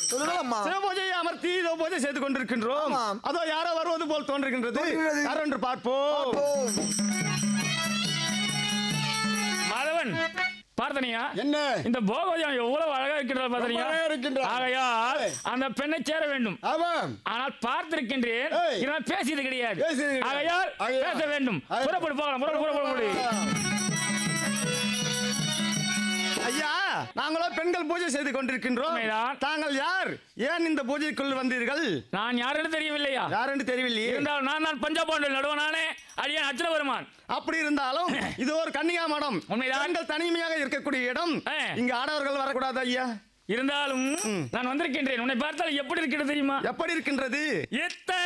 சொல்லலாமா சிவபூஜையை அமர்த்தி இதோ பூஜை செய்து கொண்டிருக்கின்றோம் ஆமாம். அதோ யாரோ வருவது போல் தோன்றுகின்றது தோன்றுகிறது. யார் என்று பார்ப்போம் மாதவன் பார்த்தனியா என்ன இந்த போகவதியம் எவ்வளவு அழகா இருக்கின்றார் பார்த்தனியா ரொம்ப அழகா இருக்கின்றார். ஆகையால் அந்த பெண்ணை சேர வேண்டும் ஆமாம் ஆனால் பார்த்திருக்கின்றேன் ஏய். இதனால் பேசியது கிடையாது பேசியது கிடையாது. ஆகையால் ஆகையால். பேச வேண்டும் ஆகையால். புறப்படு போகலாம் புறப்படு புறப்படு புறப்படு. ஐயா நாங்களோ பெண்கள் பூஜை செய்து கொண்டிருக்கின்றோம் உண்மைதான். தாங்கள் யார் ஏன் இந்த பூஜைக்குள் வந்தீர்கள் நான் யாருன்னு தெரியவில்லையா யார் என்று தெரியவில்லையே இருந்தால் நான் நான் பஞ்சாப் பாண்டில் நடுவனானே அடியான் அச்சல வருமான் அப்படி இருந்தாலும் இது ஒரு கன்னிகா மடம் உண்மைதான். பெண்கள் தனிமையாக இருக்கக்கூடிய இடம் ஆ. இங்க ஆடவர்கள் வரக்கூடாது ஐயா இருந்தாலும் நான் வந்திருக்கின்றேன் உன்னை பார்த்தால் எப்படி இருக்கிறது தெரியுமா எப்படி இருக்கின்றது எத்த